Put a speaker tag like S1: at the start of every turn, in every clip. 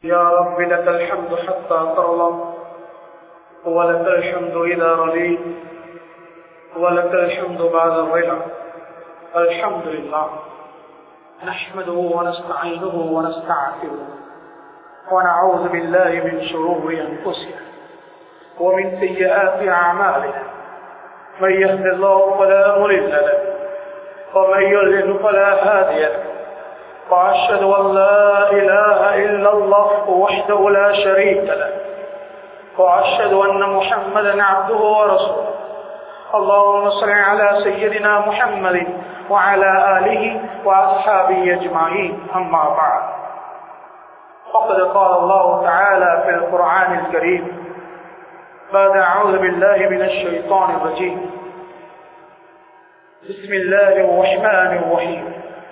S1: يا رب لك الحمد حتى ترضى ولك الحمد إذا رضيت ولك الحمد بعد الرضا الحمد لله نحمده ونستعينه ونستعفره ونعوذ بالله من شرور أنفسنا ومن سيئات أعمالنا من يهد الله فلا مضل له ومن يضلل فلا هادي له وأشهد أن لا إله إلا الله وحده لا شريك له وأشهد أن محمدا عبده ورسوله اللهم صل على سيدنا محمد وعلى آله وأصحابه أجمعين أما بعد فقد قال الله تعالى في القرآن الكريم بعد أعوذ بالله من الشيطان الرجيم بسم الله الرحمن الرحيم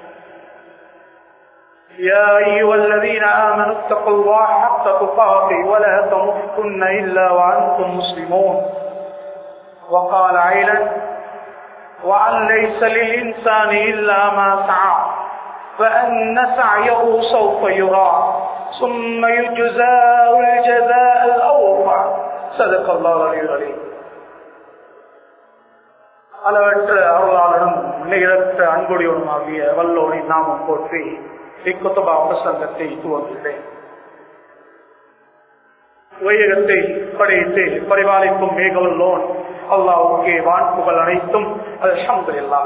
S1: يا أيها الذين آمنوا اتقوا الله حق تقاته ولا تموتن إلا وأنتم مسلمون وقال عيلا وأن ليس للإنسان إلا ما سعى فأن سعيه سوف يرى ثم يجزاه الجزاء الأوفى صدق الله العلي العليم அளவற்ற அருளாளனும் நிகழற்ற அன்புடையவனுமாகிய வல்லோனை நாமம் போற்றி இக்குத்தபா பிரசங்கத்தை துவங்குகிறேன் வையகத்தை படைத்து பரிபாலிக்கும் மேகவல்லோன் அல்லாவுக்கே வான்புகள் அனைத்தும் அது சம்பு எல்லாம்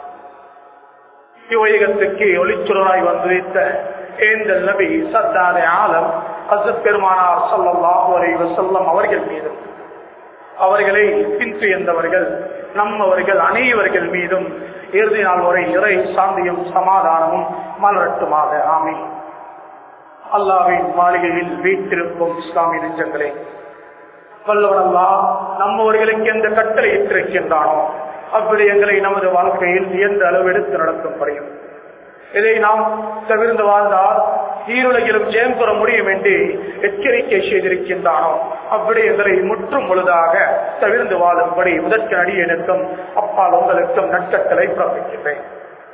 S1: இவ்வையகத்துக்கு ஒளிச்சுடராய் வந்துவித்த ஏந்தல் நபி சத்தாதே ஆலம் அசத் பெருமானார் சல்லாஹூ அலை வசல்லம் அவர்கள் மீதும் அவர்களை பின்துயர்ந்தவர்கள் நம்மவர்கள் அனைவர்கள் மீதும் இறுதி நாள் வரை இறை சாந்தியும் சமாதானமும் மலரட்டுமாக ஆமி அல்லாவின் மாளிகையில் வீட்டிருக்கும் இஸ்லாமிய நெஞ்சங்களே வல்லவனல்லா நம்மவர்களுக்கு எந்த கட்டளை இட்டிருக்கின்றானோ அவ்விடயங்களை நமது வாழ்க்கையில் எந்த அளவு எடுத்து நடக்கும் படையும் இதை நாம் தவிர்ந்து வாழ்ந்தால் ஈருலகிலும் ஜெயம் பெற முடியும் என்று எச்சரிக்கை செய்திருக்கின்றானோ அவ்விடயங்களை முற்றும் முழுதாக தவிர்ந்து வாழும்படி முதற்கு அடியனுக்கும் அப்பால் உங்களுக்கும் நட்சத்திரை பிறப்பிக்கின்றேன்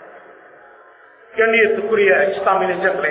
S1: கண்ணியத்துக்குரிய இஸ்லாமிய நெஞ்சங்களே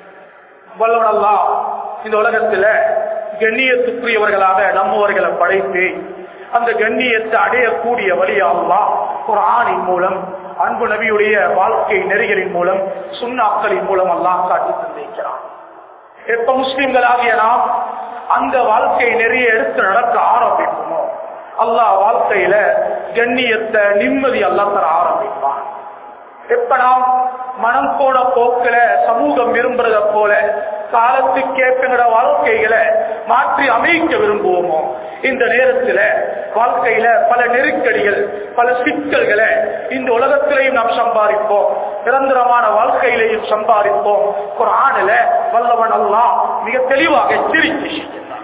S1: வல்லவனல்லா இந்த உலகத்துல கண்ணியத்துக்குரியவர்களாக நம்மவர்களை படைத்து அந்த கண்ணியத்தை அடையக்கூடிய வழியாவா ஒரு ஆணின் மூலம் அன்பு நபியுடைய வாழ்க்கை நெறிகளின் மூலம் சுண்ணாக்களின் மூலம் எல்லாம் காட்டி தந்திருக்கிறான் எப்ப முஸ்லிம்களாகிய நாம் அந்த வாழ்க்கை நெறிய எடுத்து நடக்க ஆரம்பிப்போமோ அல்லாஹ் வாழ்க்கையில கண்ணியத்தை நிம்மதி அல்லா தர ஆரம்பிப்பான் எப்ப நாம் மனம் போன போக்கில சமூகம் விரும்புறத போல காலத்துக்கேற்ற வாழ்க்கைகளை மாற்றி அமைக்க விரும்புவோமோ இந்த நேரத்துல வாழ்க்கையில பல நெருக்கடிகள் பல சிக்கல்களை இந்த உலகத்திலையும் நாம் சம்பாதிப்போம் நிரந்தரமான வாழ்க்கையிலையும் சம்பாதிப்போம் ஒரு ஆணில வல்லவன் அல்லா மிக தெளிவாக எச்சரிக்கை செய்கின்றான்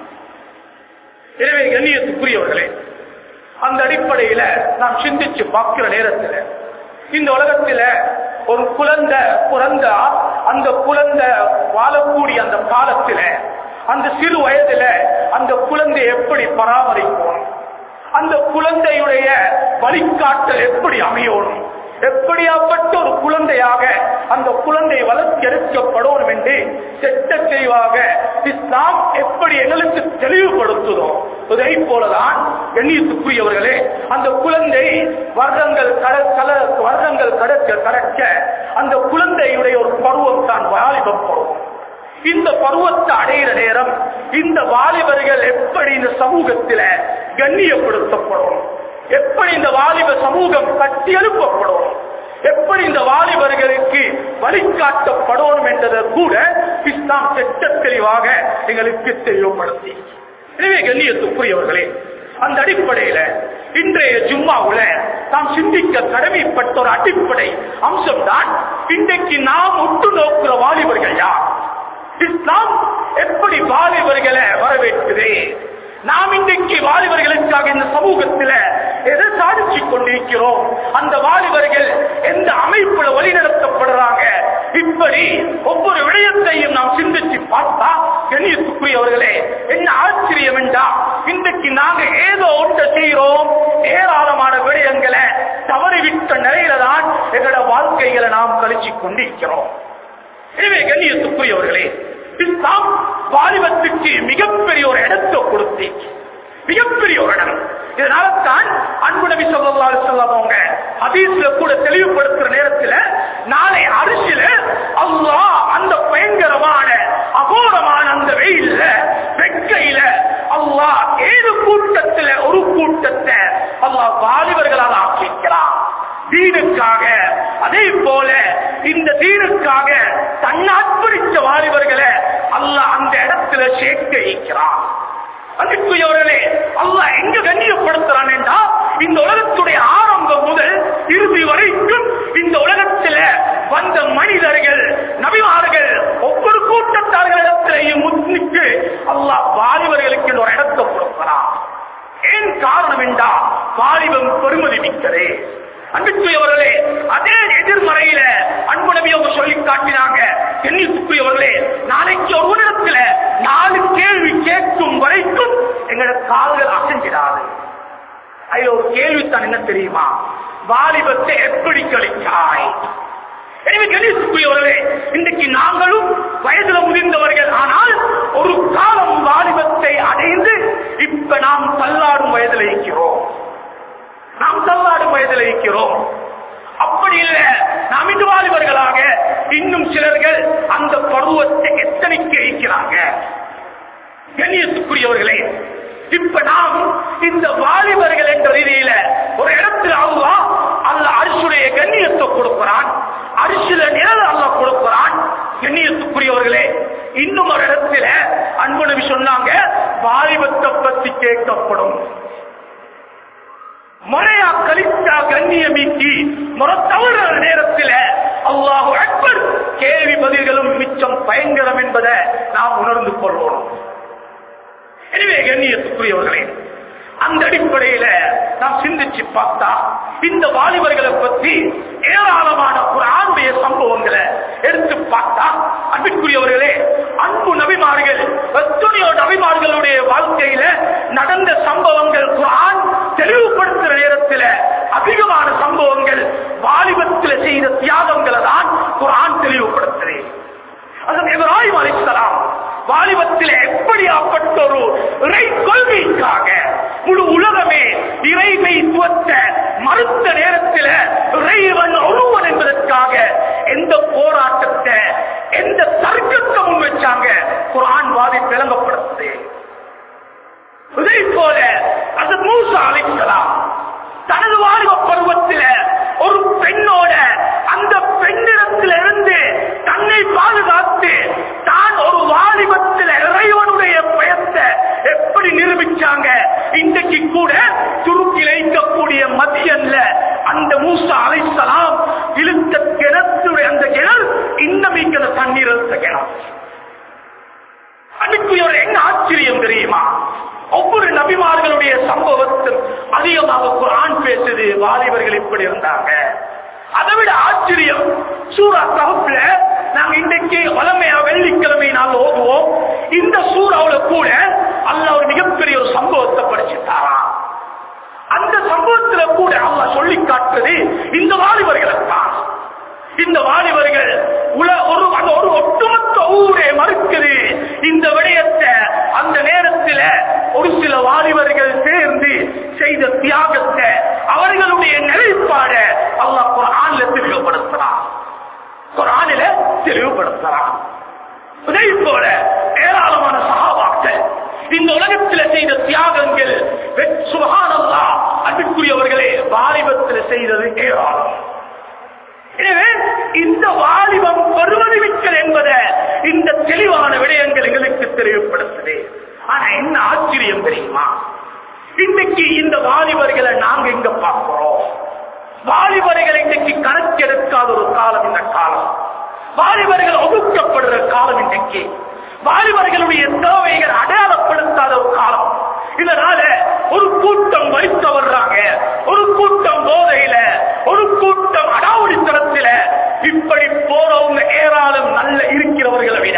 S1: எனவே கண்ணியத்துக்குரியவர்களே அந்த அடிப்படையில நாம் சிந்திச்சு பார்க்கிற நேரத்தில் இந்த உலகத்துல ஒரு குழந்தை பிறந்த அந்த குழந்தை வாழக்கூடிய அந்த காலத்துல அந்த சிறு வயதுல அந்த குழந்தை எப்படி பராமரிக்கணும் அந்த குழந்தையுடைய வழிகாட்டல் எப்படி அமையணும் எப்படியாப்பட்ட ஒரு குழந்தையாக அந்த குழந்தை வளர்த்தெடுக்கப்படணும் என்று செட்ட தெளிவாக இஸ்லாம் எப்படி எங்களுக்கு தெளிவுபடுத்துதோ இதை போலதான் எண்ணியத்துக்குரியவர்களே அந்த குழந்தை வருடங்கள் கல வருடங்கள் கடக்க கடக்க அந்த குழந்தையுடைய ஒரு பருவம் தான் வாலிப பருவம் இந்த பருவத்தை அடைகிற நேரம் இந்த வாலிபர்கள் எப்படி இந்த சமூகத்தில கண்ணியப்படுத்தப்படும் எப்படி இந்த வாலிப சமூகம் கட்டி எழுப்பப்படும் எப்படி இந்த வாலிபர்களுக்கு வழிகாட்டப்படணும் என்றதை கூட இஸ்லாம் செட்ட தெளிவாக எங்களுக்கு தெளிவுபடுத்தி எனவே கண்ணியத்துக்குரியவர்களே அந்த அடிப்படையில இன்றைய ஜும்மாவுல நாம் சிந்திக்க கடமைப்பட்ட ஒரு அடிப்படை அம்சம் தான் இன்றைக்கு நாம் உற்று நோக்குற வாலிபர்கள் யார் இஸ்லாம் எப்படி வாலிபர்களை வரவேற்குது நாம் இன்றைக்கு வாலிபர்களுக்காக இந்த சமூகத்தில் எதை சாதிச்சு கொண்டிருக்கிறோம் அந்த வாலிபர்கள் எந்த அமைப்புல வழிநடத்தப்படுறாங்க இப்படி ஒவ்வொரு விடயத்தையும் நாம் சிந்திச்சு பார்த்தா கண்ணியத்துக்குரியவர்களே என்ன ஆச்சரியம் என்றா இன்றைக்கு நாங்க ஏதோ ஒன்றை செய்கிறோம் ஏராளமான விடயங்களை தவறிவிட்ட நிலையில தான் எங்களோட வாழ்க்கைகளை நாம் கழிச்சு கொண்டிருக்கிறோம் எனவே கண்ணியத்துக்குரியவர்களே இஸ்லாம்
S2: வாலிபத்துக்கு மிகப்பெரிய ஒரு இடத்தை கொடுத்து மிகப்பெரிய ஒரு இடம் இதனால தான் அன்பு நபி ஸல்லல்லாஹு அலைஹி வஸல்லம் அவங்க ஹதீஸ்ல கூட தெளிவுபடுத்துற நேரத்துல நாளை அரிசில அல்லாஹ் அந்த பயங்கரமான அகோரமான அந்த வெயில்ல வெக்கையில அல்லாஹ் ஏழு கூட்டத்துல ஒரு கூட்டத்தை அல்லாஹ் வாலிபர்களால் ஆக்கிக்கிறான் தீனுக்காக அதே போல இந்த தீனுக்காக தன்னாற்பரித்த வாலிபர்களை அல்லாஹ் அந்த இடத்துல சேர்க்க வைக்கிறான் அன்புக்குரியவர்களே அல்லாஹ் எங்க கண்ணியப்படுத்துறான் என்றா இந்த உலகத்துடைய ஆரம்பம் முதல் இறுதி வரைக்கும் இந்த உலகத்துல வந்த மனிதர்கள் நபிமார்கள் ஒவ்வொரு கூட்டத்தார்களிடத்திலேயும் முன்னிட்டு அல்லாஹ் வாலிபர்களுக்கு ஒரு இடத்தை கொடுக்கிறான் ஏன் காரணம் என்றா வாலிபம் பெருமதி மிக்கதே அன்புக்குரியவர்களே அதே எதிர்மறையில அன்பு நபி அவங்க சொல்லி காட்டினாங்க கண்ணியத்துக்குரியவர்களே நாளைக்கு ஒரு உலகத்துல நாலு கேள்வி கேட்கும் வரைக்கும் எங்களோட கால்கள் அசைஞ்சிடாது அதுல ஒரு கேள்வித்தான் என்ன தெரியுமா வாலிபத்தை எப்படி கழிக்காய் எனவே கணேசுக்குரியவர்களே இன்றைக்கு நாங்களும் வயதுல முதிர்ந்தவர்கள் ஆனால் ஒரு காலம் வாலிபத்தை அடைந்து இப்ப நாம் தள்ளாடும் வயதில் இருக்கிறோம் நாம் தள்ளாடும் வயதில் இருக்கிறோம் அப்படி இல்ல நாம் இன்று வாலிபர்களாக இன்னும் சிலர்கள் அந்த பருவத்தை எத்தனைக்கு இருக்கிறாங்க கண்ணியத்துக்குரியவர்களே இப்ப நாம் இந்த வாலிபர்கள் என்ற ரீதியில ஒரு இடத்துல அவ்வா அல்ல அரிசுடைய கண்ணியத்தை கொடுக்கிறான் அரிசில நிழல் அல்ல கொடுக்கிறான் கண்ணியத்துக்குரியவர்களே இன்னும் ஒரு இடத்துல அன்பு நபி சொன்னாங்க வாலிபத்தை பத்தி கேட்கப்படும் முறையா கலித்தா கண்ணியமிக்கி முறை தவறுற நேரத்தில் அல்லாஹு அக்பர் கேள்வி பதில்களும் மிச்சம் பயங்கரம் என்பதை நாம் உணர்ந்து கொள்வோம் எனவே கண்ணியத்துக்குரியவர்களே அந்த அடிப்படையில நாம் சிந்திச்சு பார்த்தா இந்த வாலிபர்களை பற்றி ஏராளமான ஒரு ஆணுடைய சம்பவங்களை எடுத்து பார்த்தா அன்புக்குரியவர்களே அன்பு நபிமார்கள் எத்தனையோ நபிமார்களுடைய வாழ்க்கையில நடந்த சம்பவங்கள் குரான் தெளிவுபடுத்துற நேரத்தில் அதிகமான சம்பவங்கள் வாலிபத்தில் செய்த தியாகங்களை தான் குரான் தெளிவுபடுத்துறேன் அதன் இப்ராஹிம் அலிஸ்லாம் வாலிபத்தில் எப்படியாப்பட்ட ஒரு இறை கொள்கைக்காக முழு உலகமே இறைமை துவத்த மறுத்த நேரத்தில் இறைவன் ஒருவன் என்பதற்காக எந்த போராட்டத்தை எந்த தர்க்கத்தை முன் வச்சாங்க குரான் வாதி விளங்கப்படுத்துது இதே போல அது மூசா அழைக்கலாம் தனது வாலிப பருவத்தில் ஒரு பெண்ணோட அந்த பெண்ணிடத்திலிருந்து தன்னை பாதுகாத்து தான் ஒரு வாலிபத்தில் இறைவனுடைய பயத்தை எப்படி நிரூபிச்சாங்க இன்றைக்கு கூட துருக்கில் இருக்கக்கூடிய மதியல்ல அந்த மூசா அலைசலாம் இழுத்த கிணத்துடைய அந்த கிணறு இன்னும் இருக்கிற தண்ணீர் இழுத்த கிணறு அன்னைக்குரியவர் என்ன ஆச்சரியம் தெரியுமா ஒவ்வொரு நபிமார்களுடைய சம்பவத்தும் அதிகமாக குரான் பேசுது வாலிபர்கள் இப்படி இருந்தாங்க அதை விட ஆச்சரியம் சூரா தகுப்புல நாங்க இன்றைக்கு வளமையா வெள்ளிக்கிழமை நாள் ஓதுவோம் இந்த சூறாவுல கூட அல்ல ஒரு மிகப்பெரிய ஒரு சம்பவத்தை படிச்சுட்டாரா அந்த சம்பவத்துல கூட அல்ல சொல்லி காட்டுறது இந்த வாலிபர்களை தான் இந்த வாலிபர்கள் உல ஒரு அந்த ஒரு ஒட்டுமொத்த ஊரே மறுக்குது இந்த விடயத்தை அந்த நேரத்தில் ஒரு சில வாலிபர்கள் சேர்ந்து செய்த தியாகத்தை அவர்களுடைய நிலைப்பாட அல்லாஹ் குரான்ல தெளிவுபடுத்துறான் குரானில தெளிவுபடுத்துறான் இதே போல ஏராளமான சகாபாக்கள் இந்த உலகத்தில் செய்த தியாகங்கள் சுகானல்லா அன்புக்குரியவர்களே வாலிபத்தில் செய்தது ஏராளம் எனவே இந்த வாலிபம் பருவதிவிக்கல் என்பதை இந்த தெளிவான விடயங்கள் எங்களுக்கு தெளிவுபடுத்துது ஆனா என்ன ஆச்சரியம் தெரியுமா இன்னைக்கு இந்த வாலிபர்களை நாங்க எங்க பார்க்கிறோம் வாலிபர்களை இன்னைக்கு கணக்கெடுக்காத ஒரு காலம் இந்த காலம் வாலிபர்கள் ஒதுக்கப்படுற காலம் இன்றைக்கு வாலிபர்களுடைய தேவைகள் அடையாளப்படுத்தாத ஒரு காலம் இதனால ஒரு கூட்டம் வலிக்க வர்றாங்க ஒரு கூட்டம் போதையில ஒரு கூட்டம் அடாவடித்தனத்தில இப்படி போறவங்க ஏராளம் நல்ல இருக்கிறவர்களை விட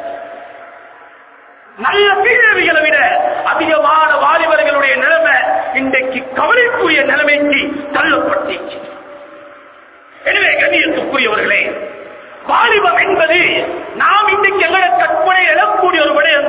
S2: நல்ல பீழவிகளை விட அதிகமான வாலிபர்களுடைய நிலைமை இன்றைக்கு கவலைக்குரிய நிலைமைக்கு தள்ளப்பட்டுச்சு எனவே கண்ணியத்துக்குரியவர்களே வாலிபம் என்பது நாம் இன்றைக்கு எங்களை கற்பனை எழக்கூடிய ஒரு விடயம்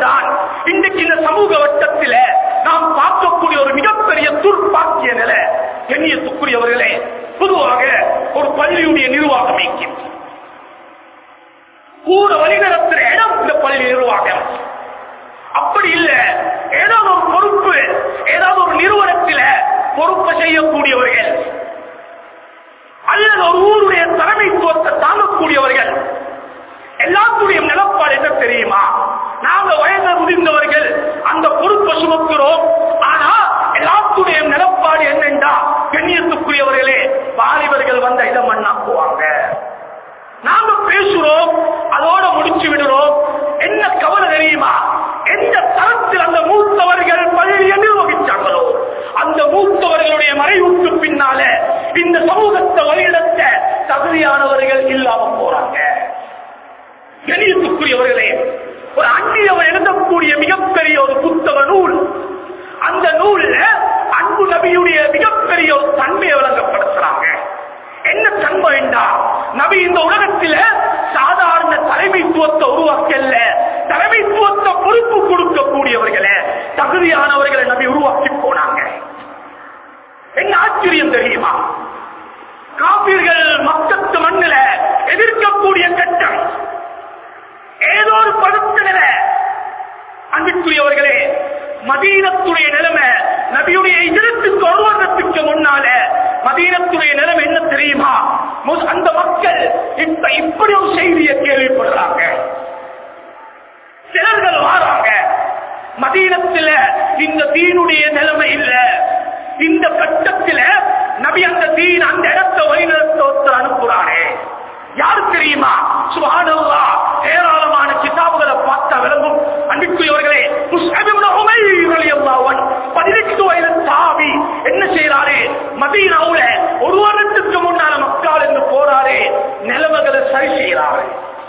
S2: என்றா நபி இந்த உலகத்தில சாதாரண தலைமைத்துவத்தை உருவாக்கல்ல தலைமைத்துவத்தை பொறுப்பு கொடுக்கக்கூடியவர்களை தகுதியானவர்களை நபி உருவாக்கி போனாங்க என்ன ஆச்சரியம் தெரியுமா காப்பீர்கள் மக்கத்து மண்ணில எதிர்க்கக்கூடிய கட்டம் ஏதோ ஒரு படுத்த அன்புக்குரியவர்களே மதீனத்துடைய நிலைமை நபியுடைய இதயத்துக்கு வருவதற்கு முன்னால மதீனத்துடைய நிலைமை என்ன தெரியுமா மு- அந்த மக்கள் இப்ப இப்படி ஒரு செய்தியை கேள்விப்படுறாங்க சிலர்கள் வாராங்க மதீனத்துல இந்த தீனுடைய நிலைமை இல்ல இந்த கட்டத்துல நபி அந்த தீன் அந்த இடத்தை வழிநடத்த அனுப்புறாரே யாரு தெரியுமா சுபானல்லா ஏராளமான கிதாபுகளை பார்த்தா விளங்கும் அன்பிற்குரியவர்களே முஸ்அப் இப்னு உமைர் ரலியல்லாஹு அன்ஹு, பதினெட்டு வயது சாவி என்ன செய்யறாரு மதீனாவுல ஒரு வருடத்துக்கு முன்னால மக்கள் என்று போறாரு நிலைமைகளை சரி செய்யறாரு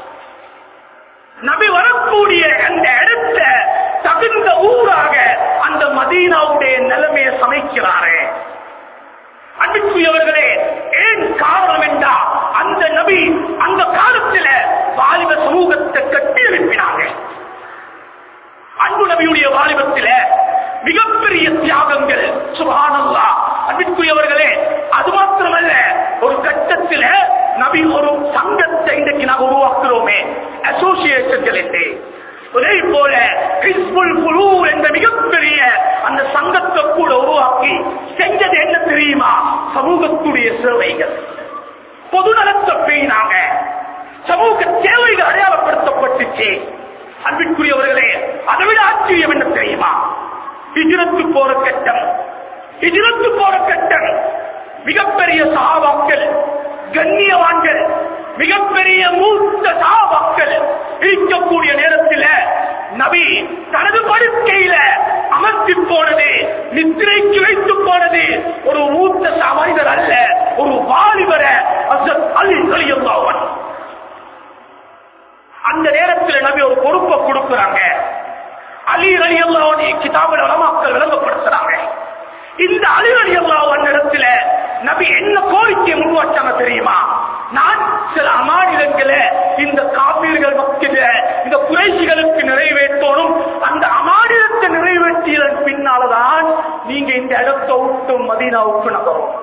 S2: நபி வரக்கூடிய அந்த இடத்தை தகுந்த ஊராக அந்த மதீனாவுடைய நிலைமையை சமைக்கிறாரு அன்புக்குரியவர்களே ஏன் காரணம் என்றா அந்த நபி அந்த காலத்துல வாலிப சமூகத்தை கட்டி எழுப்பினாங்க அன்பு நபியுடைய வாலிபத்தில மிகப்பெரிய தியாகங்கள் சுபானல்லா அன்பிற்குரியவர்களே அது மாத்திரமல்ல ஒரு கட்டத்தில் நபி ஒரு சங்கத்தை இன்றைக்கு நாம் உருவாக்குறோமே அசோசியேஷன்கள் என்று அதே போல ஹிஸ்புல் குழு என்ற மிகப்பெரிய அந்த சங்கத்தை கூட உருவாக்கி செஞ்சது என்ன தெரியுமா சமூகத்துடைய சேவைகள் பொதுநலத்தை பேயினாங்க சமூக தேவைகள் அடையாளப்படுத்தப்பட்டுச்சு அன்பிற்குரியவர்களே அதை விட ஆச்சரியம் என்ன தெரியுமா ஹிஜ்ரத்து போற கட்டம் ஹிஜ்ரத்து போற கட்டம் மிகப்பெரிய சகாபாக்கள் கண்ணியவான்கள் மிகப்பெரிய மூத்த சகாபாக்கள் இருக்கக்கூடிய நேரத்தில் நபி தனது படுக்கையில அமர்த்தி போனது நித்திரைக்கு வைத்து போனது ஒரு மூத்த மனிதர் அல்ல ஒரு வாலிபர அலி அலியல்லாவன் அந்த நேரத்தில் நபி ஒரு பொறுப்பை கொடுக்கிறாங்க அலி அலி அல்லாவுடைய கிதாபில் வளமாக்கள் விளங்கப்படுத்துறாங்க இந்த அலி அலி அல்லாவன் இடத்துல நபி என்ன கோரிக்கையை முன்வச்சாங்க தெரியுமா நான் சில அமானிதங்களை இந்த காப்பீர்கள் மக்கள் இந்த குறைசிகளுக்கு நிறைவேற்றணும் அந்த அமானிதத்தை நிறைவேற்றியதன் பின்னால்தான் நீங்க இந்த இடத்தை விட்டு மதீனாவுக்கு நகரும்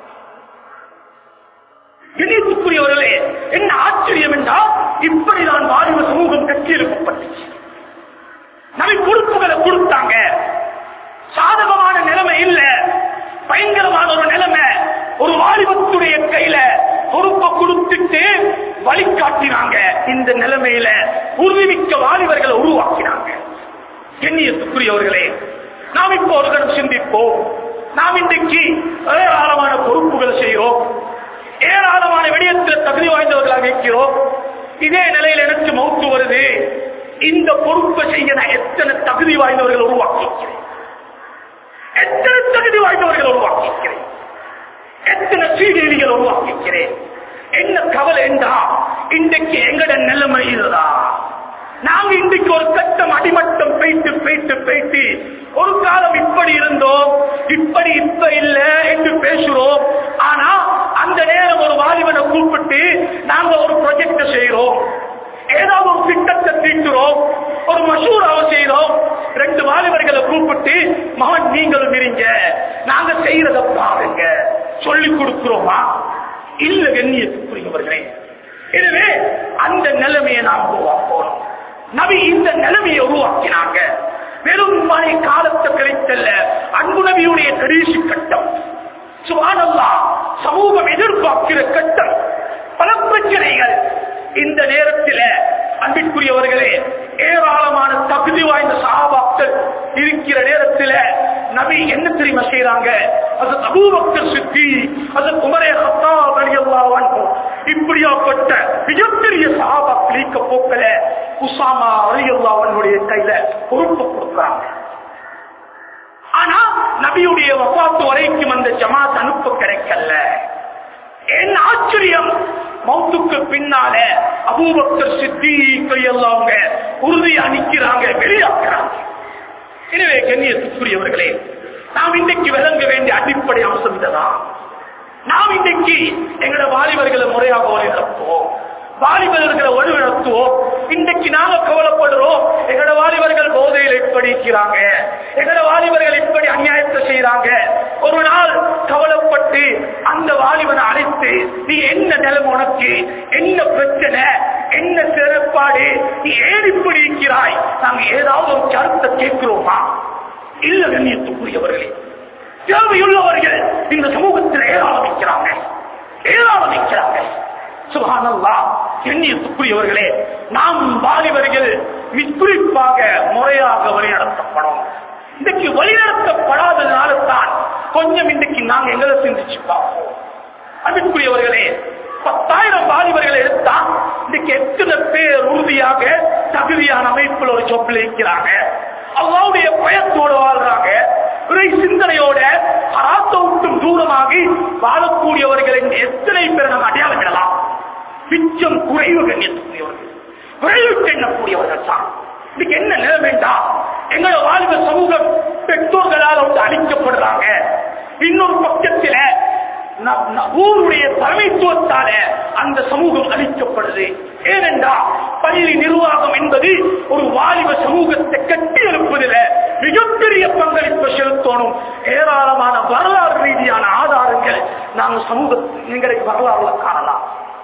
S2: இணைப்புக்குரியவர்களே என்ன ஆச்சரியம் என்றால் இப்படிதான் வாலிப சமூகம் கட்டியெழுப்பப்பட்டுச்சு நபி பொறுப்புகளை கொடுத்தாங்க சாதகமான நிலைமை இல்ல பயங்கரமான ஒரு நிலைமை ஒரு வாலிபத்துடைய கையில பொறுப்பை கொடுத்துட்டு வழிகாட்டினாங்க இந்த நிலைமையில உறுதிமிக்க வாலிபர்களை உருவாக்கினாங்க எண்ணியத்துக்குரியவர்களே நாம் இப்போ ஒரு கணம் சிந்திப்போம் நாம் இன்றைக்கு ஏராளமான பொறுப்புகள் செய்கிறோம் ஏராளமான விடயத்தில் தகுதி வாய்ந்தவர்களாக இருக்கிறோம் இதே நிலையில் எனக்கு மௌத்து வருது இந்த பொறுப்பை செய்ய நான் எத்தனை தகுதி வாய்ந்தவர்கள் உருவாக்கிக்கிறேன் எத்தனை தகுதி வாய்ந்தவர்கள் உருவாக்கிக்கிறேன் எத்தனை சீடேடிகள் உருவாக்கிக்கிறேன் என்ன கவலை என்றா இன்றைக்கு எங்கட நிலைமை இதுதான் நாங்க இன்றைக்கு ஒரு கட்டம் அடிமட்டம் போயிட்டு போயிட்டு போயிட்டு ஒரு காலம் இப்படி இருந்தோம் இப்படி இப்ப இல்ல என்று பேசுறோம் ஆனா அந்த நேரம் ஒரு வாலிபனை கூப்பிட்டு நாங்க ஒரு ப்ரொஜெக்ட் செய்யறோம் ஏதாவது ஒரு திட்டத்தை தீட்டுறோம் ஒரு மசூராவை செய்யறோம் ரெண்டு வாலிபர்களை கூப்பிட்டு மகன் நீங்களும் இருங்க நாங்க செய்யறத பாருங்க சொல்லி கொடுக்கிறோமா இல்ல கண்ணியத்துக்குரியவர்களே எனவே அந்த நிலைமையை நாம் உருவாக்கணும் நபி இந்த நிலைமையை உருவாக்கினாங்க வெறும் மழை காலத்தை கிடைத்தல்ல அன்பு நபியுடைய கடைசி கட்டம் சுபானல்லா சமூகம் எதிர்பார்க்கிற கட்டம் பல பிரச்சனைகள் இந்த நேரத்தில் அன்பிற்குரியவர்களே ஏராளமான தகுதி வாய்ந்த சகாபாக்கள் இருக்கிற நேரத்தில் நபி என்ன தெரியுமா செய்யறாங்க அது அபூபக்கர் சித்தி அது குமரே ஹத்தா ரலியல்லாஹு இப்படியாப்பட்ட மிகப்பெரிய சகாபாக்கள் ஈக்க போக்கல உசாமா ரலியல்லாஹு கையில பொறுப்பு கொடுக்குறாங்க ஆனா நபியுடைய வபாத்து வரைக்கும் அந்த ஜமாத் அனுப்ப கிடைக்கல என்ன ஆச்சரியம் மௌத்துக்கு பின்னால அபூபக்கர் சித்தி எல்லாம் உறுதியா நிக்கிறாங்க வெளியாக்குறாங்க எனவே கண்ணியத்துக்குரியவர்களே நாம் இன்றைக்கு விளங்க வேண்டிய அடிப்படை அம்சம் இதுதான் நாம் இன்றைக்கு எங்களோட வாலிபர்களை முறையாக வழிநடத்துவோம் வாலிபர்களை வழிநடத்துவோம் இன்றைக்கு நாங்க கவலைப்படுறோம் எங்களோட வாலிபர்கள் போதையில் இப்படி இருக்கிறாங்க எங்களோட வாலிபர்கள் இப்படி அநியாயத்தை செய்யறாங்க ஒரு நாள் கவலைப்பட்டு அந்த வாலிபனை அழைத்து நீ என்ன நிலைமை உனக்கு என்ன பிரச்சனை என்ன சிறப்பாடு நீ ஏன் இப்படி இருக்கிறாய் நாங்க ஏதாவது ஒரு கருத்தை கேட்கிறோமா இல்ல கண்ணியத்துக்குரியவர்களே தேவையுள்ளவர்கள் இந்த சமூகத்தில் ஏராளம் வைக்கிறாங்க ஏராளம் வைக்கிறாங்க சுகானல்லா எண்ணியத்துக்குரியவர்களே நாம் வாலிபர்கள் குறிப்பாக முறையாக வழிநடத்தப்படும் இன்றைக்கு வழிநடத்தப்படாததுனால தான் கொஞ்சம் இன்றைக்கு நாங்க எங்களை சிந்திச்சு பார்ப்போம் அன்புக்குரியவர்களே பத்தாயிரம் வாலிபர்கள் எடுத்தா இன்னைக்கு எத்தனை பேர் உறுதியாக தகுதியான அமைப்பில் ஒரு சொப்பில் இருக்கிறாங்க அல்லாவுடைய பயத்தோடு வாழ்றாங்க இறை சிந்தனையோட அராத்த விட்டும் தூரமாகி வாழக்கூடியவர்கள் என்று எத்தனை பேர் நம்ம அடையாளமிடலாம் மிச்சம் குறைவு கண்ணியத்துக்குரியவர்கள் விளைவிட்டு எண்ணக்கூடியவர்கள் தான் இதுக்கு என்ன நிலைமைண்டா எங்களோட வாழ்வு சமூகம் பெற்றோர்களால் வந்து அழிக்கப்படுறாங்க இன்னொரு பக்கத்தில ந- ந- ஊருடைய தலைமைத்துவத்தால அந்த சமூகம் அழிக்கப்படுது ஏனென்றா பள்ளி நிர்வாகம் என்பது ஒரு வாலிப சமூகத்தை கட்டி எழுப்பதில் மிகப்பெரிய பங்களிப்பு செலுத்தணும் ஏராளமான வரலாறு ரீதியான ஆதாரங்கள் நாங்கள் சமூக எங்களுக்கு வரலாறுல காணலாம்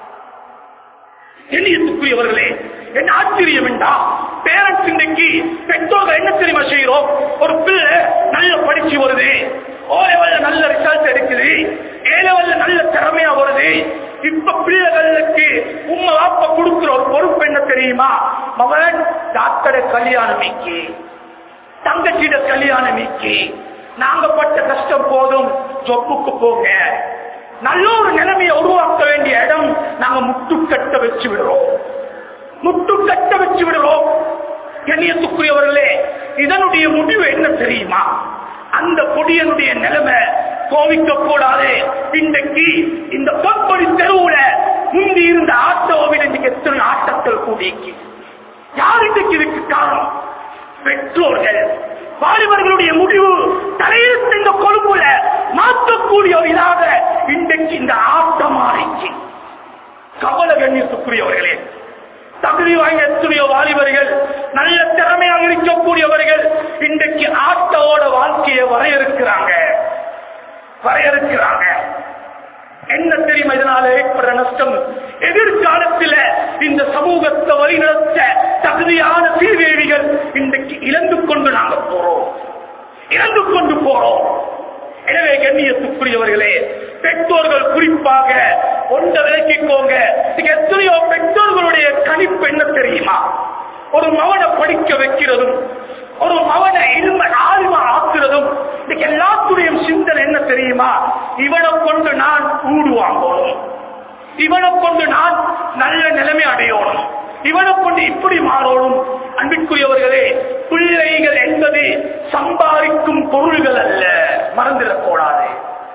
S2: எண்ணியத்துக்குரியவர்களே என்ன ஆச்சரியம் என்றா பேரண்ட்ஸ் இன்றைக்கு பெற்றோர்கள் என்ன தெரியுமா செய்யறோம் ஒரு பிள்ளை நல்ல படிச்சு வருது ஓ லெவல்ல நல்ல ரிசல்ட் எடுக்குது ஏ லெவல்ல நல்ல திறமையா வருது இப்ப பிள்ளைகளுக்கு உங்க வாப்ப கொடுக்கிற ஒரு பொறுப்பு என்ன தெரியுமா மகன் டாக்டரை கல்யாணம் மிக்கி தங்கச்சிட கல்யாணம் மிக்கி நாங்க பட்ட கஷ்டம் போதும் ஜொப்புக்கு போங்க நல்ல ஒரு நிலைமையை உருவாக்க வேண்டிய இடம் நாங்க முட்டுக்கட்ட வச்சு விடுறோம் முட்டுக்கட்ட வச்சு விடுறோம் கண்ணியத்துக்குரியவர்களே இதனுடைய முடிவு என்ன தெரியுமா அந்த பொடியனுடைய நிலைமை கோவிக்க கூடாது இன்றைக்கு இந்த பொற்பொடி தெருவுல முந்தி இருந்த ஆட்டோவில் இன்னைக்கு எத்தனை ஆட்டங்கள் கூடிக்கு யார் இன்றைக்கு இதுக்கு காரணம் பெற்றோர்கள் வாலிபர்களுடைய முடிவு தலையெழுத்து இந்த கொழும்புல மாற்றக்கூடிய ஒரு இதாக இன்றைக்கு இந்த ஆட்டம் மாறிச்சு கவலை கண்ணியத்துக்குரியவர்களே தகுதி வாய்ந்த எத்தனையோ வாலிபர்கள் நல்ல திறமையாக இருக்கக்கூடியவர்கள் இன்றைக்கு ஆட்டோட வாழ்க்கையை வரையறுக்கிறாங்க வரையறுக்கிறாங்க என்ன தெரியுமா இதனால ஏற்படுற நஷ்டம் எதிர்காலத்தில் இந்த சமூகத்தை வழிநடத்த தகுதியான சீர்வேவிகள் இன்றைக்கு இழந்து கொண்டு நாங்க போறோம் இழந்து கொண்டு போறோம் எனவே கண்ணியத்துக்குரியவர்களே பெற்றோர்கள் குறிப்பாக ஒன்றை விளக்கிக்கோங்க இது எத்தனையோ பெற்றோர்களுடைய கணிப்பு என்ன தெரியுமா ஒரு மவனை படிக்க வைக்கிறதும் ஒரு மவனை இரும ஆழ்வ ஆக்குறதும் இதுக்கு எல்லாத்துடைய சிந்தனை என்ன தெரியுமா இவனை கொண்டு நான் ஊடு வாங்கணும் இவனை கொண்டு நான் நல்ல நிலைமை அடையணும் இவனை கொண்டு இப்படி மாறணும் அன்பிற்குரியவர்களே பிள்ளைகள் என்பது சம்பாதிக்கும் பொருள்கள் அல்ல மறந்துடக்கூடாது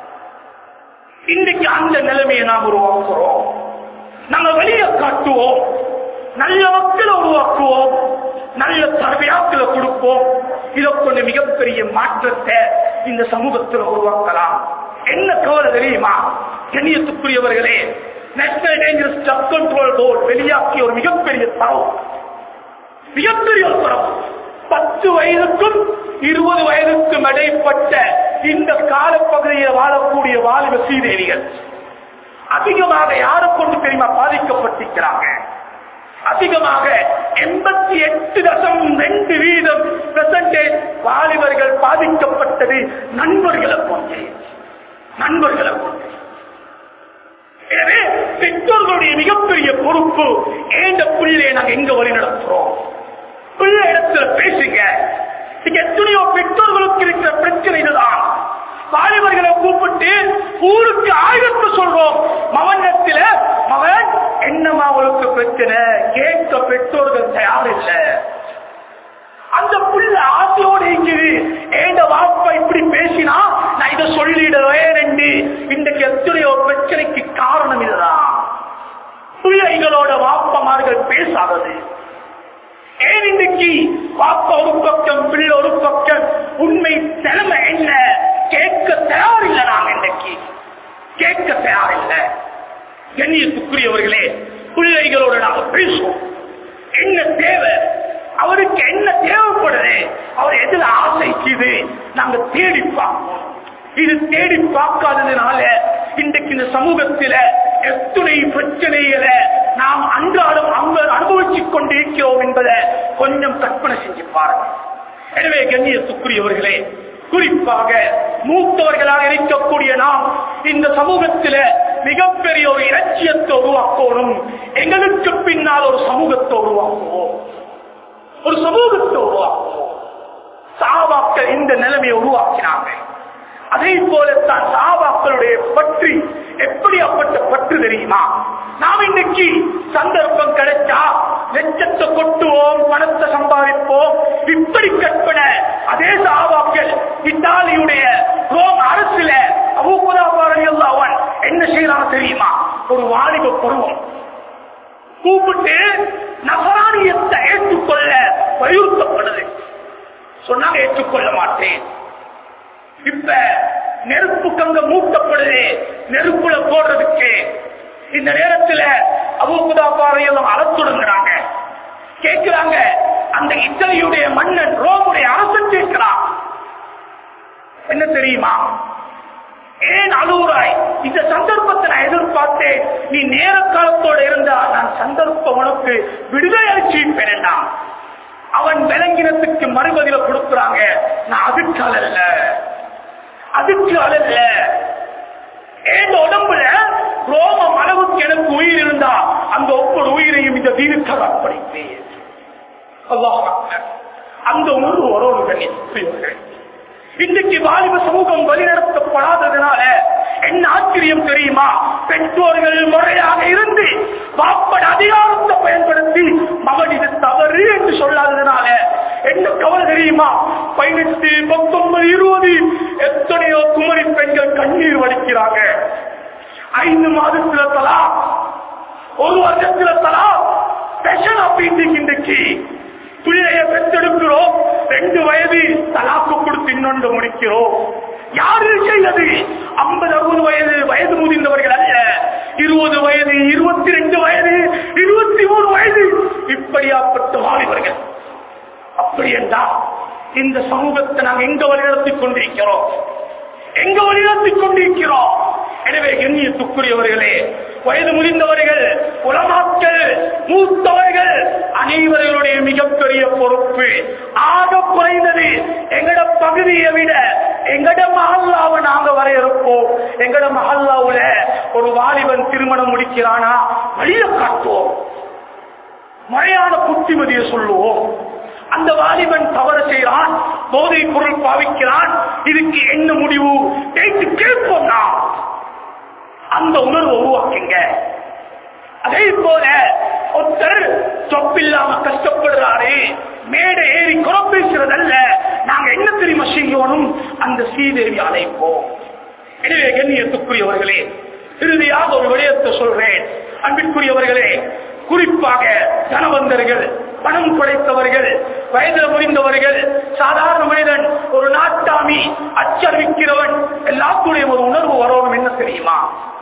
S2: இன்னைக்கு அந்த நிலைமையை நாம் உருவாக்குறோம் நம்ம வெளியே காட்டுவோம் நல்ல மக்களை உருவாக்குவோம் நல்ல தரவையாக்களை கொடுப்போம் இதை கொண்டு மிகப்பெரிய மாற்றத்தை இந்த சமூகத்தில் உருவாக்கலாம் என்ன கவலை தெரியுமா கண்ணியத்துக்குரியவர்களே national dangerous drug control board வெளியாக்கிய ஒரு மிகப்பெரிய தரவு மிகப்பெரிய ஒரு தரவு பத்து வயதுக்கும் இருபது வயதுக்கும் இடைப்பட்ட இந்த காலப்பகுதியில் வாழக்கூடிய வாலிப சீதேவிகள் அதிகமாக யாரை கொண்டு தெரியுமா பாதிக்கப்பட்டிருக்கிறாங்க அதிகமாக எண்பத்தி எட்டு தசம் ரெண்டு வீதம் பெர்சன்டேஜ் வாலிபர்கள் பாதிக்கப்பட்டது நண்பர்களை கொண்டு நண்பர்களை கொண்டு எனவே பெற்றோர்களுடைய மிகப்பெரிய பொறுப்பு ஏண்ட பிள்ளையை நாங்க எங்க வழி நடத்துறோம் பிள்ளை இடத்துல பேசுங்க இங்க எத்தனையோ பெற்றோர்களுக்கு இருக்கிற பிரச்சனை இதுதான் வாலிபர்களை கூப்பிட்டு ஊருக்கு ஆயுதத்தை சொல்றோம் மவனத்துல மகன் என்னமா அவளுக்கு பிரச்சனை கேட்க பெற்றோர்கள் தயாரில்லை அந்த புள்ள ஆசையோடு இருக்குது ஏண்ட வாப்பா இப்படி பேசினா நான் இதை சொல்லிடுவேன் என்று இன்றைக்கு எத்தனையோ பிரச்சனைக்கு காரணம் இதுதான் பிள்ளைகளோட வாப்பமார்கள் பேசாதது ஏன் இன்னைக்கு வாப்பா ஒரு பக்கம் பிள்ளை ஒரு பக்கம் உண்மை நிலைமை என்ன கேட்க தயாரில்லை நாங்க இன்னைக்கு கேட்க தயாரில்லை கண்ணியத்துக்குரியவர்களே பிள்ளைகளோட நாங்க பேசுவோம் என்ன தேவை அவருக்கு என்ன தேவைப்படுது அவர் எதுல ஆசைக்குது நாங்க தேடி பார்ப்போம் இது தேடி பார்க்காததுனால இன்றைக்கு இந்த சமூகத்தில எத்துணை பிரச்சனைகளை நாம் அன்றாடம் அங்க அனுபவிச்சுக் கொண்டிருக்கிறோம் என்பதை கொஞ்சம் கற்பனை செஞ்சு பாருங்க எனவே கண்ணியத்துக்குரியவர்களே குறிப்பாக மூத்தவர்களாக இருக்கக்கூடிய நாம் இந்த சமூகத்தில மிகப்பெரிய ஒரு இலட்சியத்தை உருவாக்கணும் எங்களுக்கு பின்னால் ஒரு சமூகத்தை உருவாக்குவோம் ஒரு சமூகத்தை உருவாக்குவோம் சாபாக்கள் இந்த நிலைமையை உருவாக்கினாங்க அதே போலத்தான் சாபாக்களுடைய பற்றி எப்படியாப்பட்ட பற்று தெரியுமா நாம் இன்னைக்கு சந்தர்ப்பம் கிடைச்சா லட்சத்தை கொட்டுவோம் பணத்தை சம்பாதிப்போம் இப்படி கற்பனை அதே சாபாக்கள் இத்தாலியுடைய ரோம் அரசுல அபூபதாபாரங்கள் அவன் என்ன செய்யறான் தெரியுமா ஒரு வாலிப பருவம் கூப்பிட்டு நகராணியத்தை ஏற்றுக்கொள்ள வலியுறுத்தப்படுது சொன்னாங்க ஏற்றுக்கொள்ள மாட்டேன் இப்ப நெருப்பு கங்க மூட்டப்படுது நெருப்புல போடுறதுக்கு இந்த நேரத்துல அபூபதா பாறையெல்லாம் அறத்துடுங்கிறாங்க கேட்கிறாங்க அந்த இத்தாலியுடைய மன்னன் ரோமுடைய அரசன் கேட்கிறான் என்ன தெரியுமா ஏன் அழுகுறாய் இந்த சந்தர்ப்பத்தை நான் எதிர்பார்த்தேன் நீ நேர காலத்தோட இருந்தா நான் சந்தர்ப்பம் உனக்கு விடுதலை அளிச்சிருப்பேன் அவன் விலங்கினத்துக்கு மறுபதில கொடுக்குறாங்க நான் அதுக்கு அழல்ல அதுக்கு அழல்ல என் உடம்புல ரோமம் அளவுக்கு எனக்கு உயிர் இருந்தா அந்த ஒவ்வொரு உயிரையும் இந்த தீர்க்க அர்ப்பணித்தேன் அல்லாஹ் அக்பர். அந்த உணர்வு ஒரு கண்ணியத்துக்குரியவர்கள் இன்றைக்கு வாலிப சமூகம் வழிநடத்தப்படாததுனால என்ன ஆச்சரியம் தெரியுமா பெற்றோர்கள் முறையாக இருந்து வாப்பட அதிகாரத்தை பயன்படுத்தி மகன் இது தவறு என்று சொல்லாததுனால என்ன கவலை தெரியுமா பதினெட்டு பத்தொன்பது இருபது எத்தனையோ குமரி பெண்கள் கண்ணீர் வடிக்கிறாங்க ஐந்து மாதத்துல தலா ஒரு வருஷத்துல தலா ஸ்பெஷல் அப்படின்னு இன்றைக்கு பிள்ளைய பெற்றெடுக்கிறோம் ரெண்டு வயது தலாக்கு கொடுத்து இன்னொன்று முடிக்கிறோம் யாரு செய்தது ஐம்பது அறுபது வயது வயது முதிர்ந்தவர்கள் அல்ல இருபது வயது இருபத்தி ரெண்டு வயது இருபத்தி மூணு வயது இப்படியாப்பட்ட வாலிபர்கள் அப்படி என்றால் இந்த சமூகத்தை நாங்கள் எங்க வழிநடத்திக் கொண்டிருக்கிறோம் எங்க வழிநடத்திக் கொண்டிருக்கிறோம் எனவே கண்ணியத்துக்குரியவர்களே வயது முதிர்ந்தவர்கள் உலமாக்கள் மூத்தவர்கள் அனைவர்களுடைய மிகப்பெரிய பொறுப்பு ஆக குறைந்தது எங்கட பகுதியை விட எங்கட மஹல்லாவை நாங்க வரையறுப்போம் எங்கட மஹல்லாவுல ஒரு வாலிபன் திருமணம் முடிக்கிறானா வழிய காட்டுவோம் முறையான புத்திமதியை சொல்லுவோம் அந்த வாலிபன் தவறு செய்கிறான் போதை பொருள் பாவிக்கிறான் இதுக்கு என்ன முடிவு கேட்டு கேட்போம் நாம் அந்த உணர்வை உருவாக்குங்க அதே போல ஒருத்தர் சொப்பில்லாம கஷ்டப்படுறாரு மேடை ஏறி குறை பேசுறதல்ல நாங்க என்ன தெரியுமா செய்யணும் அந்த ஸ்ரீதேவி அழைப்போம் எனவே கண்ணியத்துக்குரியவர்களே இறுதியாக ஒரு விடயத்தை சொல்றேன் அன்பிற்குரியவர்களே குறிப்பாக தனவந்தர்கள் பணம் படைத்தவர்கள் வயதில் முறிந்தவர்கள் சாதாரண மனிதன் ஒரு நாட்டாமி அச்சரிக்கிறவன் எல்லாத்துடைய ஒரு உணர்வு வரணும் என்ன தெரியுமா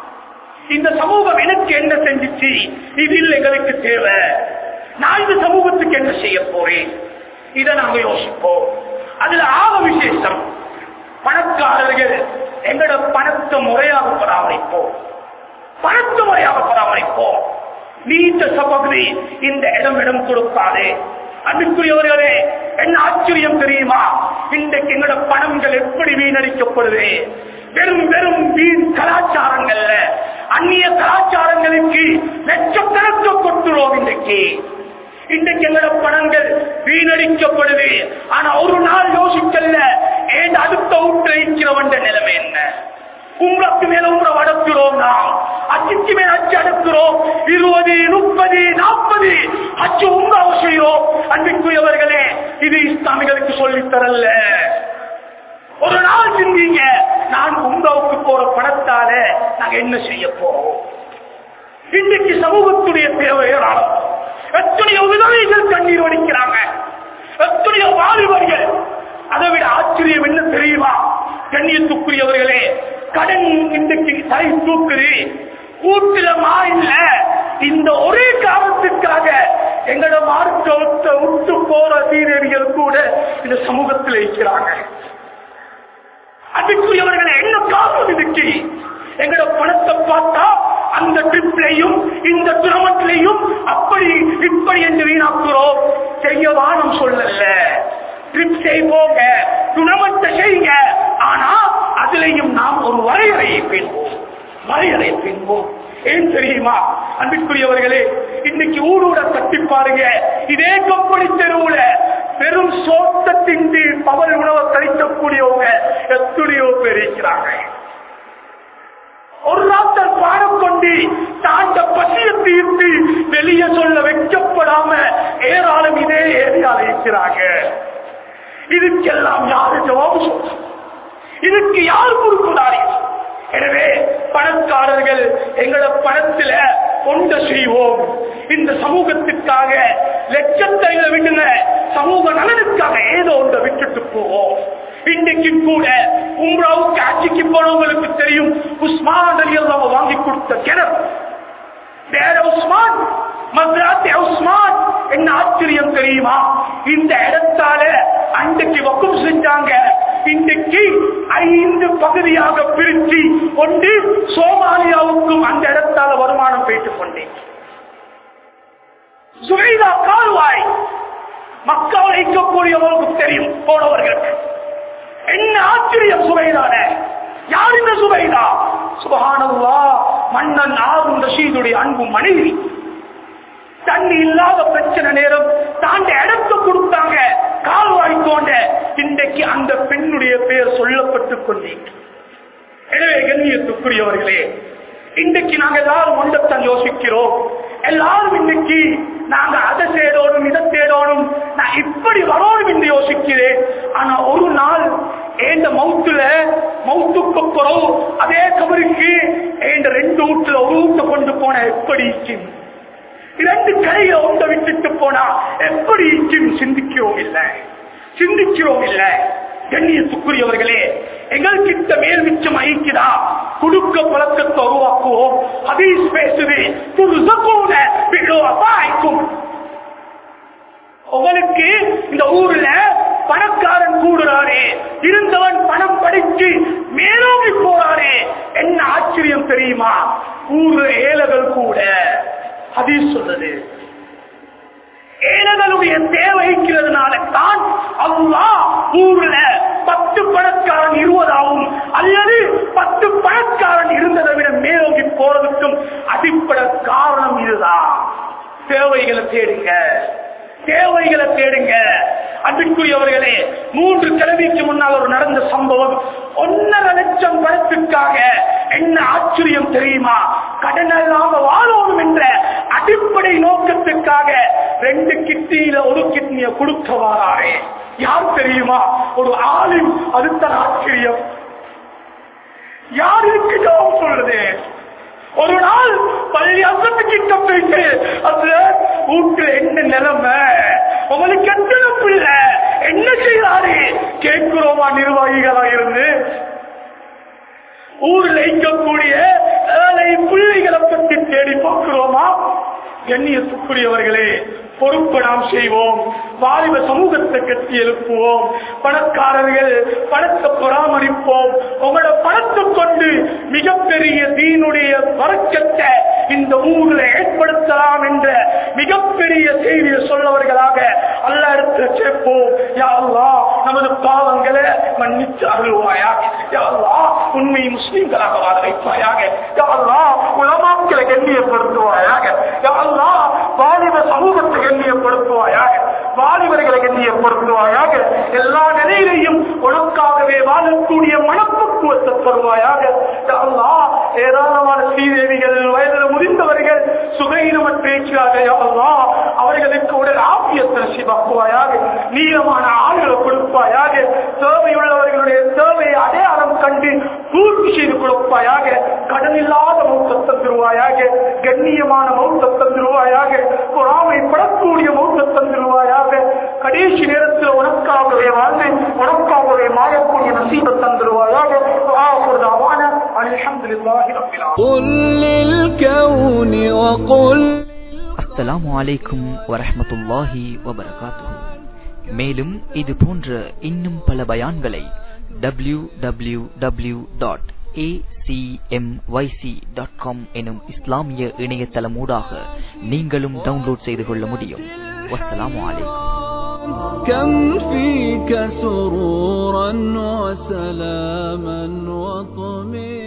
S2: இந்த சமூகம் எனக்கு என்ன செஞ்சிச்சு இதில் எங்களுக்கு தேவை நான் இந்த சமூகத்துக்கு என்ன செய்ய போறேன் இதை நாங்க யோசிப்போம் அதுல ஆக விசேஷம் பணக்காரர்கள் எங்களோட பணத்தை முறையாக பராமரிப்போம் பணத்தை முறையாக பராமரிப்போம் நீண்ட சபகுதி இந்த இடம் இடம் கொடுக்காதே அன்புக்குரியவர்களே என்ன ஆச்சரியம் தெரியுமா இன்றைக்கு எங்களோட பணங்கள் எப்படி வீணடிக்கப்படுது வெறும் வெறும் வீண் கலாச்சாரங்கள்ல அந்நிய கலாச்சாரங்களுக்கு லட்சக்கணக்க கொட்டுறோம் இன்றைக்கு இன்றைக்கு எங்களோட பணங்கள் வீணடிக்கப்படுது ஆனா ஒரு நாள் யோசிக்கல ஏன் அடுத்த வீட்டுல இருக்கிறவன் நிலைமை என்ன உங்களுக்கு மேல உங்களை வளர்க்கிறோம் நாம் அச்சுக்கு மேல அச்சு அடுக்கிறோம் இருபது முப்பது நாற்பது அச்சு உங்க செய்கிறோம் அன்பிற்குரியவர்களே இது இஸ்லாமிகளுக்கு சொல்லித் தரல ஒரு நாள் சிந்திங்க நான் உங்காவுக்கு போற பணத்தால நாங்க என்ன செய்ய போறோம் இன்றைக்கு சமூகத்துடைய தேவை ஏராளம் எத்தனையோ விதவைகள் கண்ணீர் வடிக்கிறாங்க எத்தனையோ வாலிபர்கள் அதை விட ஆச்சரியம் என்ன தெரியுமா கண்ணியத்துக்குரியவர்களே கடன் இன்றைக்கு தலை தூக்குது வீட்டுல மா இல்ல இந்த ஒரே காரணத்துக்காக எங்களோட மார்க்கத்தை விட்டு போற வீரர்கள் கூட இந்த சமூகத்தில் இருக்கிறாங்க அதுக்குரியவர்களை என்ன காரணம் இதுக்கு எங்களோட பணத்தை பார்த்தா அந்த ட்ரிப்லையும் இந்த துணமத்திலையும் அப்படி இப்படி என்று வீணாக்குறோம் செய்ய வானம் சொல்லல ட்ரிப் செய்வோங்க துணமத்தை செய்யுங்க ஆனா அதுலயும் நாம் ஒரு வரையறையை பெறுவோம் வரையறை பின்போம் ஏன் தெரியுமா அன்பிற்குரியவர்களே இன்னைக்கு ஊரோட தட்டி பாருங்க இதே கம்பெனி தெருவுல பெரும் சோத்தத்தின் பவர் உணவை கழிக்கக்கூடியவங்க எத்தனையோ பேர் இருக்கிறாங்க ஒரு ராத்தர் பாடம் கொண்டு தாண்ட பசிய தீர்த்து வெளியே சொல்ல வைக்கப்படாம ஏராளம் இதே ஏரியால இருக்கிறாங்க இதுக்கெல்லாம் யாரு ஜவாபு சொல்ற இதுக்கு யார் பொறுப்புதாரி எனவே பணக்காரர்கள் எங்களோட பணத்துல கொண்ட செய்வோம் இந்த சமூகத்துக்காக லட்சத்தையில விடுங்க சமூக நலனுக்காக ஏதோ ஒன்றை விட்டுட்டு போவோம் இன்றைக்கு கூட உம்ராவுக்கு ஆட்சிக்கு போனவங்களுக்கு தெரியும் உஸ்மான் அலி அல்லாம வாங்கி கொடுத்த கிணறு வேற உஸ்மான் மத்ராத்தி உஸ்மான் என்ன ஆச்சரியம் தெரியுமா இந்த இடத்தால அன்றைக்கு வக்கும் செஞ்சாங்க இன்றைக்கு ஐந்து பகுதியாக பிரிச்சு கொண்டு சோமாலியாவுக்கும் அந்த இடத்தால வருமானம் போயிட்டுக் கொண்டேன் சுவைதா கால்வாய் மக்கள் வைக்கக்கூடியவர்களுக்கு தெரியும் போனவர்களுக்கு என்ன ஆச்சரியம் சுவைதான யார் இந்த சுவைதா சுபகானல்லா மன்னன் ஆகும் ரஷீதுடைய அன்பு மனைவி தண்ணி இல்லாத பிரச்சனை நேரம் தாண்ட இடத்தை கொடுத்தாங்க கால்வாய் தோண்ட இன்றைக்கு அந்த பெண்ணுடைய பெயர் சொல்லப்பட்டுக் கொண்டேன் எனவே கண்ணியத்துக்குரியவர்களே இன்றைக்கு நாங்க எல்லாரும் ஒன்றத்தான் யோசிக்கிறோம் எல்லாரும் இன்னைக்கு நாங்க அதை தேடணும் இதை தேடணும் நான் இப்படி வரணும் என்று யோசிக்கிறேன் ஆனா ஒரு நாள் ஏண்ட மவுத்துல மவுத்துக்கு அப்புறம் அதே கபருக்கு ஏண்ட ரெண்டு வீட்டுல ஒரு வீட்டை கொண்டு போன எப்படி இருக்கும் இரண்டு கையில ஒன்றை விட்டுட்டு போனா எப்படி இருக்கும் சிந்திக்கிறோம் இல்ல சிந்திக்கிறோம் இல்ல கண்ணியத்துக்குரியவர்களே எங்கள்கிட்ட மேல் மிச்சம் ஐக்கிதா குடுக்க பழக்கத்தை உருவாக்குவோம் ஹதீஸ் பேசுது துருசகூன விழோ அபாய்க்கும் உங்களுக்கு இந்த ஊர்ல பணக்காரன் கூடுறாரே இருந்தவன் பணம் படிச்சு மேலோங்கி போறாரே என்ன ஆச்சரியம் தெரியுமா ஊர்ல ஏழைகள் கூட ஹதீஸ் சொல்லுது ஏழைகளுடைய தேவைக்கிறதுனால தான் அல்லா ஊர்ல பத்து பணக்காரன் இருவதாகவும் அல்லது பத்து பணக்காரன் இருந்ததை விட மேலோங்கி போறதுக்கும் அடிப்படை காரணம் இதுதான் தேவைகளை தேடுங்க தேவைகளை தேடுங்க அன்பிற்குரியவர்களே மூன்று கிழமைக்கு முன்னால் ஒரு நடந்த சம்பவம் ஒன்னரை லட்சம் பணத்துக்காக என்ன ஆச்சரியம் தெரியுமா கடன் இல்லாம வாழணும் என்ற அடிப்படை நோக்கத்துக்காக ரெண்டு கிட்னியில ஒரு கிட்னிய கொடுக்க வாராரே யார் தெரியுமா ஒரு ஆளும் அதுதான் ஆச்சரியம் யார் இதுக்கு ஜவாப் சொல்றது ஒரு நாள் பள்ளி அசத்து கிட்ட போயிட்டு அதுல வீட்டுல என்ன நிலைமை உங்களுக்கு எத்தனை பிள்ளை என்ன செய்யறாரு கேட்கிறோமா நிர்வாகிகளா இருந்து ஊர்ல இருக்கக்கூடிய ஏழை பிள்ளைகளை பற்றி தேடி பார்க்கிறோமா கண்ணியத்துக்குரியவர்களே பொறுப்பு நாம் செய்வோம் வாலிப சமூகத்தை கட்டி எழுப்புவோம் பணக்காரர்கள் பணத்தை பராமரிப்போம் உங்களோட பணத்தை கொண்டு மிகப்பெரிய தீனுடைய வர்க்கத்தை இந்த ஊர்ல ஏற்படுத்தலாம் என்ற மிகப்பெரிய செய்தியை சொல்லவர்களாக அல்ல இடத்துல சேர்ப்போம் யா அல்லாஹ் நமது பாவங்களை மன்னிச்சு அருள்வாயா யா அல்லாஹ் உண்மை முஸ்லிம்களாக வாழ வைப்பாயாக யா அல்லாஹ் உலமாக்களை கண்ணியப்படுத்துவாயாக யா அல்லாஹ் வாலிப சமூகத்தை கண்ணியப்படுத்துவாயாக வாலிபர்களை கண்ணியப்படுத்துவாயாக எல்லா நிலையிலையும் ஒழுக்காகவே வாழக்கூடிய மனப்பக்குவத்தை தருவாயாக யா அல்லாஹ் ஏராளமான ஸ்ரீதேவிகள் வயதில் முதிர்ந்தவர்கள் சுகையினமற்ற பேச்சுக்காக யா அல்லாஹ் அவர்களுக்கு உடல் ஆபியத்தை சிவாக்குவாயாக நீளமான ஆளுகளை கொடுப்பாயாக தேவையுள்ளவர்களுடைய தேவையை அடையாளம் கண்டு பூர்த்தி செய்து கொடுப்பாயாக கடன் இல்லாத மௌத்த தந்துருவாயாக கண்ணியமான மௌத்த தந்துருவாயாக பொறாமைப்படக்கூடிய மௌத்த தந்துருவாயாக கடைசி நேரத்தில் உனக்காகவே வாழ்ந்து உனக்காகவே மாறக்கூடிய நசீப தந்துருவாயாக ஆகுதாவான
S3: அஸ்ஸலாமு அலைக்கும் வரஹ்மத்துல்லாஹி வபரகாத்துஹு மேலும் இது போன்ற இன்னும் பல பயான்களை W W W dot acmyc.com எனும் இஸ்லாமிய இணையதளமூடாக நீங்களும் டவுன்லோட் செய்து கொள்ள முடியும் வஸ்ஸலாமு அலைக்கும்
S4: كم فيك سرورا وسلاما وطمئنا